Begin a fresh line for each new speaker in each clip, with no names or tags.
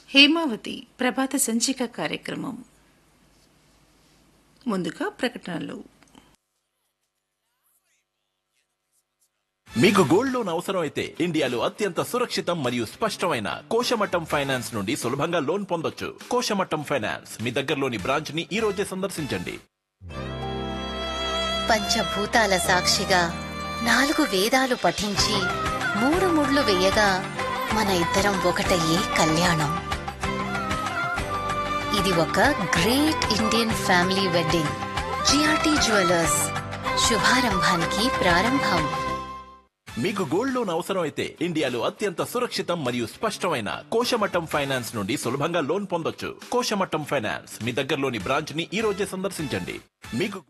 హేమావతి ప్రభాత సంచిక కార్యక్రమం ముందుగా ప్రకటనలు
మీకు గోల్డ్ లోన్ అవసరం అయితే ఇండియాలో అత్యంత సురక్షితం మరియు స్పష్టమైన కోశమట్టం ఫైనాన్స్ నుండి సులభంగా లోన్ పొందొచ్చు కోశమట్టం ఫైనాన్స్ మీ దగ్గరలోని బ్రాంచ్ ని ఈ రోజే సందర్శించండి
పంచభూతాల సాక్షిగా నాలుగు వేదాలు పఠించి మూడు ముళ్ళు వేయగా మన ఇద్దరం ఒకటయ్యే కళ్యాణం ఇది ఒక great Indian family wedding GRT jewellers శుభారంభానికి ప్రారంభం
మీకు గోల్డ్ లోన్ అవసరం అయితే ఇండియాలో అత్యంత సురక్షితం మరియు స్పష్టమైన కోశమట్టం ఫైనాన్స్ నుండి సులభంగా లోన్ పొందొచ్చు కోశమట్టం ఫైనాన్స్ మీ దగ్గరలోని బ్రాంచ్ ని ఈ రోజే సందర్శించండి మీకు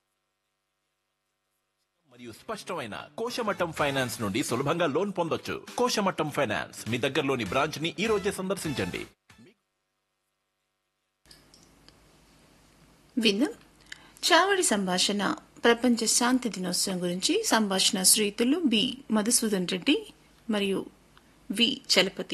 మరియు స్పష్టమైన కోశమట్టం ఫైనాన్స్ నుండి సులభంగా లోన్ పొందొచ్చు కోశమట్టం ఫైనాన్స్ మీ దగ్గరలోని బ్రాంచ్ ని ఈ రోజే సందర్శించండి
విందాం చావడి సంభాషణ ప్రపంచ శాంతి దినోత్సవం గురించి సంభాషణ శ్రీతులు బి మధుసూదన్ రెడ్డి మరియు వి చలపతి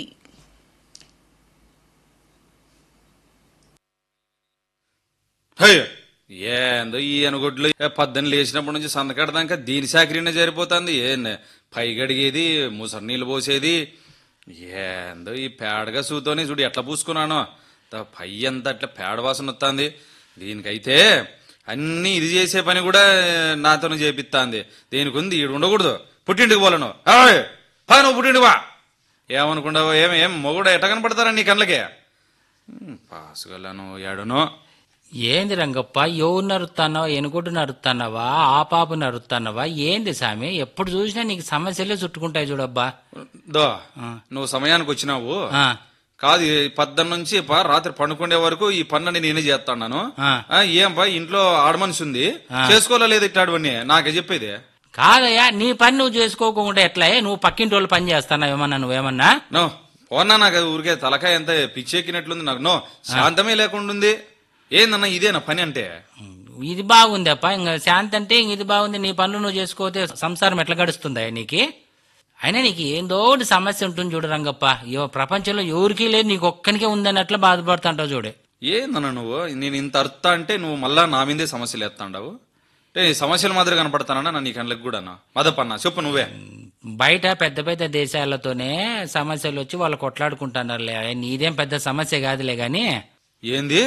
హయ్య ఏందో ఈ అనుగుడ్లు ఏ పద్దెని లేచినప్పటి నుంచి సందకడదాక దీని సాకరీనే జరిపోతుంది ఏం పై గడిగేది ముసరు నీళ్ళు పోసేది ఏందో ఈ పేడగా సూతోని చూడు ఎట్లా పూసుకున్నానో త పై అంతా అట్లా పేడ వాసన వస్తుంది దీనికైతే అన్ని ఇది చేసే పని కూడా నాతోనే చేపిస్తాంది దీనికి ఉంది ఈడు ఉండకూడదు పుట్టింటికి పోలను ఏయ్, పా నువ్వు పుట్టింటికి వా ఏమనుకుంటావు ఏం ఏం మొగుడు ఎట్ట కనపడతారా నీ కళ్ళకే పాసుగలను ఏడునో
ఏంది రంగప్ప ఎవరు నరుతున్నావా ఎనుగుడ్డు నరుతున్నావా ఆ పాప నరుతున్నావా ఏంది సామి ఎప్పుడు చూసినా నీకు సమస్యలే చుట్టుకుంటాయి చూడబ్బా
దో నువ్వు సమయానికి వచ్చినావు
ఆ,
కాదు ఈ పద్దెన్ నుంచి పా రాత్రి పండుకునే వరకు ఈ పన్నని నేనే చేస్తాను
ఆ.
ఏం పా ఇంట్లో ఆడమనిషి ఉంది చేసుకోవాలా లేదు ఇట్లాంటివన్నీ నాకే చెప్పేది
కాదయ్యా నీ పని నువ్వు చేసుకోకుండా ఎట్లా నువ్వు పక్కింటి వాళ్ళు పని చేస్తున్నావు ఏమన్నా నువ్వేమన్నా
నో పోన్నా నాకు అది ఊరికే తలకాయ ఎంత పిచ్చెక్కినట్లుంది నాకు నో శాంతమే లేకుండా ఉంది ఏందన్నా ఇదేనా పని అంటే
ఇది బాగుంది అప్ప ఇంకా శాంతి అంటే ఇంక ఇది బాగుంది నీ పనులు నువ్వు చేసుకోతే సంసారం ఎట్లా గడుస్తుందా నీకు అయినా నీకు ఏందో ఒకటి సమస్య ఉంటుంది చూడు రంగప్ప ఇవ- ప్రపంచంలో ఎవరికీ లేదు నీకు ఒక్కనికే ఉందని అట్లా బాధపడుతుంటావు చూడు
ఏందన్నా నువ్వు నేను ఇంత అర్థ అంటే నువ్వు మళ్ళా నా మీదే సమస్యలు ఎత్తాండావు అంటే ఈ సమస్యల మాదిరి కనపడతానన్నా నా నీ కళ్ళకి కూడా మదపన్నా చెప్పు నువ్వే
బయట పెద్ద పెద్ద దేశాలతోనే సమస్యలు వచ్చి వాళ్ళు కొట్లాడుకుంటున్నారులే నీదేం పెద్ద సమస్య కాదులే గాని
ఏంది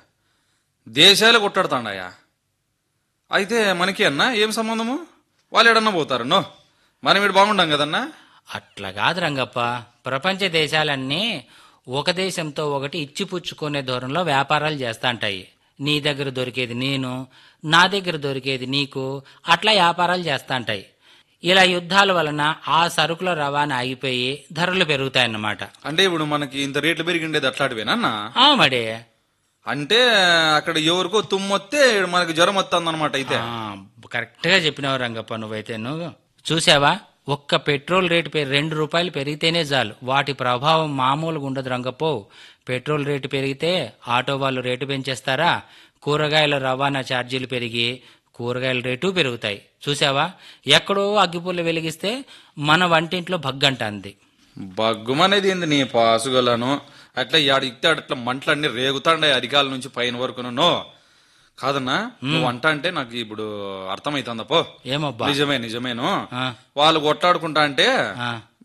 దేశాలు కొట్టాడుతాండాయా అయితే మనకి అన్నా ఏం సంబంధము వాళ్ళు ఎడన్నా పోతారు నో మనం ఇటు బాగుండం కదన్నా
అట్లా కాదు రంగప్ప ప్రపంచ దేశాలన్నీ ఒక దేశంతో ఒకటి ఇచ్చిపుచ్చుకునే ధోరణిలో వ్యాపారాలు చేస్తాంటాయి నీ దగ్గర దొరికేది నేను నా దగ్గర దొరికేది నీకు అట్లా వ్యాపారాలు చేస్తాంటాయి ఇలా యుద్ధాల వలన ఆ సరుకుల రవాణా ఆగిపోయి ధరలు పెరుగుతాయన్నమాట
అంటే ఇప్పుడు మనకి ఇంత రేట్లు పెరిగిండేది అట్లాంటివేనన్నా
ఆ మడి
అంటే అక్కడ ఎవరికో తుమ్మొత్తే ఈడ మనకి జ్వరం వస్తుంది అనమాట అయితే
ఆ, కరెక్ట్ గా చెప్పినావు రంగప్ప నువ్వైతే నువ్వు చూసావా ఒక్క పెట్రోల్ రేటు పె- రెండు రూపాయలు పెరిగితేనే చాలు వాటి ప్రభావం మామూలుగా ఉండదు రంగప్పో పెట్రోల్ రేటు పెరిగితే ఆటో వాళ్ళు రేటు పెంచేస్తారా కూరగాయల రవాణా ఛార్జీలు పెరిగి కూరగాయల రేటు పెరుగుతాయి చూసావా ఎక్కడో అగ్గిపుల్ల వెలిగిస్తే మన వంటింట్లో భగ్గంటుంది
బగ్గుమనేది ఏంది నీ పాసుగలను అట్లా యాడ ఇస్తే అట్లా మంటలన్నీ రేగుతాండే అధికాల నుంచి పైన వరకు నో కాదన్నా నువ్వు అంట అంటే నాకు ఇప్పుడు అర్థమైతుందా పో
ఏమబ్బా
నిజమే నిజమేను
ఆ.
వాళ్ళు కొట్లాడుకుంటా అంటే
ఆ.